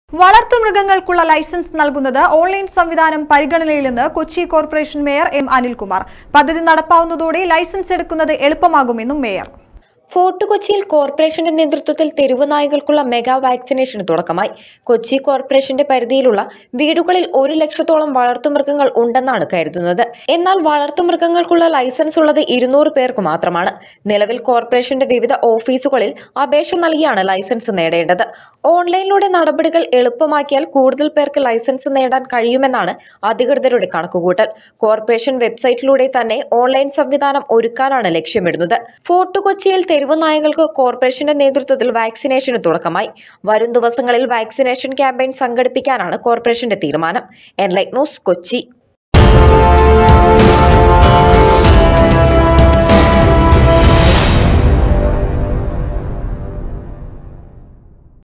വളർത്തുമൃഗങ്ങൾക്കുള്ള licence നൽകുന്നത് online സംവിധാനം പരിഗണനയിലെന്ന് Kochi corporation mayor M Anilkumar പദ്ധതി നടപ്പാവുന്നതോടെ ലൈസൻസ് എടുക്കുന്നത് എളുപ്പമാകുമെന്നും മേയർ ഫോർട്ട് കൊച്ചിയിൽ കോർപ്പറേഷന്റെ നേതൃത്വത്തിൽ തെരുവ് നായ്ക്കൾക്കുള്ള മെഗാ വാക്സിനേഷന് തുടക്കമായി കൊച്ചി കോർപ്പറേഷന്റെ പരിധിയിലുള്ള വീടുകളിൽ ഒരു ലക്ഷത്തോളം വളർത്തുമൃഗങ്ങൾ ഉണ്ടെന്നാണ് കരുതുന്നത് എന്നാൽ വളർത്തുമൃഗങ്ങൾക്കുള്ള ലൈസൻസ് ഉള്ളത് ഇരുന്നൂറ് പേർക്ക് മാത്രമാണ് നിലവിൽ കോർപ്പറേഷന്റെ വിവിധ ഓഫീസുകളിൽ അപേക്ഷ നൽകിയാണ് ലൈസൻസ് നേടേണ്ടത് ഓൺലൈനിലൂടെ നടപടികൾ എളുപ്പമാക്കിയാൽ കൂടുതൽ പേർക്ക് ലൈസൻസ് നേടാൻ കഴിയുമെന്നാണ് അധികൃതരുടെ കണക്കുകൂട്ടൽ കോർപ്പറേഷൻ വെബ്സൈറ്റിലൂടെ തന്നെ ഓൺലൈൻ സംവിധാനം ഒരുക്കാനാണ് ലക്ഷ്യമിടുന്നത് ഫോർട്ട് കൊച്ചിയിൽ തെരുവ് നായകൾക്ക് കോർപ്പറേഷന്റെ നേതൃത്വത്തിൽ വാക്സിനേഷന് തുടക്കമായി വരും ദിവസങ്ങളിൽ വാക്സിനേഷൻ ക്യാമ്പയിൻ സംഘടിപ്പിക്കാനാണ് കോർപ്പറേഷന്റെ തീരുമാനം എൻലൈറ്റ് ന്യൂസ് കൊച്ചി